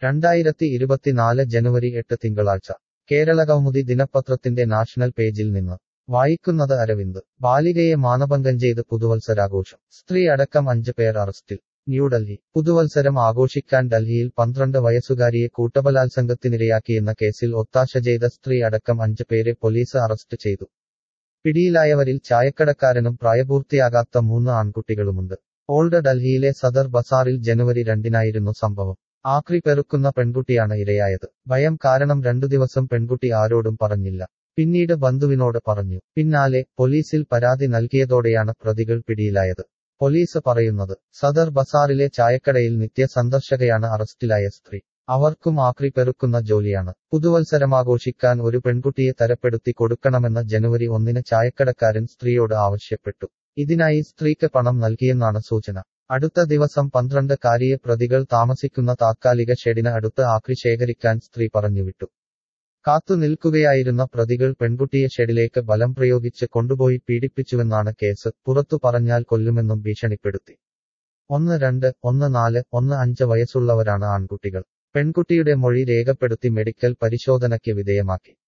രണ്ടായിരത്തി ഇരുപത്തിനാല് ജനുവരി എട്ട് തിങ്കളാഴ്ച കേരളകൗമുദി ദിനപത്രത്തിന്റെ നാഷണൽ പേജിൽ നിന്ന് വായിക്കുന്നത് അരവിന്ദ് ബാലികയെ മാനഭംഗം ചെയ്ത് പുതുവത്സരാഘോഷം സ്ത്രീ അടക്കം അഞ്ച് പേർ അറസ്റ്റിൽ ന്യൂഡൽഹി പുതുവത്സരം ആഘോഷിക്കാൻ ഡൽഹിയിൽ പന്ത്രണ്ട് വയസ്സുകാരിയെ കൂട്ടബലാത്സംഗത്തിനിരയാക്കിയെന്ന കേസിൽ ഒത്താശ ചെയ്ത സ്ത്രീ അടക്കം അഞ്ച് പേരെ പോലീസ് അറസ്റ്റ് ചെയ്തു പിടിയിലായവരിൽ ചായക്കടക്കാരനും പ്രായപൂർത്തിയാകാത്ത മൂന്ന് ആൺകുട്ടികളുമുണ്ട് ഓൾഡ് ഡൽഹിയിലെ സദർ ബസാറിൽ ജനുവരി രണ്ടിനായിരുന്നു സംഭവം ആക്രി പെറുക്കുന്ന പെൺകുട്ടിയാണ് ഇരയായത് ഭയം കാരണം രണ്ടു ദിവസം പെൺകുട്ടി ആരോടും പറഞ്ഞില്ല പിന്നീട് ബന്ധുവിനോട് പറഞ്ഞു പിന്നാലെ പോലീസിൽ പരാതി നൽകിയതോടെയാണ് പ്രതികൾ പിടിയിലായത് പോലീസ് പറയുന്നത് സദർ ബസാറിലെ ചായക്കടയിൽ നിത്യ സന്ദർശകയാണ് അറസ്റ്റിലായ സ്ത്രീ അവർക്കും ആക്രി പെറുക്കുന്ന ജോലിയാണ് പുതുവത്സരമാഘോഷിക്കാൻ ഒരു പെൺകുട്ടിയെ തരപ്പെടുത്തി കൊടുക്കണമെന്ന് ജനുവരി ഒന്നിന് ചായക്കടക്കാരൻ സ്ത്രീയോട് ആവശ്യപ്പെട്ടു ഇതിനായി സ്ത്രീക്ക് പണം നൽകിയെന്നാണ് സൂചന അടുത്ത ദിവസം പന്ത്രണ്ട് കാരിയെ പ്രതികൾ താമസിക്കുന്ന താത്കാലിക ഷെഡിന് അടുത്ത് ആക്രി ശേഖരിക്കാൻ സ്ത്രീ പറഞ്ഞുവിട്ടു കാത്തു നിൽക്കുകയായിരുന്ന പ്രതികൾ പെൺകുട്ടിയെ ഷെഡിലേക്ക് ബലം പ്രയോഗിച്ച് കൊണ്ടുപോയി പീഡിപ്പിച്ചുവെന്നാണ് കേസ് പുറത്തു പറഞ്ഞാൽ കൊല്ലുമെന്നും ഭീഷണിപ്പെടുത്തി ഒന്ന് രണ്ട് ഒന്ന് നാല് ഒന്ന് അഞ്ച് വയസ്സുള്ളവരാണ് ആൺകുട്ടികൾ പെൺകുട്ടിയുടെ മൊഴി രേഖപ്പെടുത്തി മെഡിക്കൽ പരിശോധനയ്ക്ക് വിധേയമാക്കി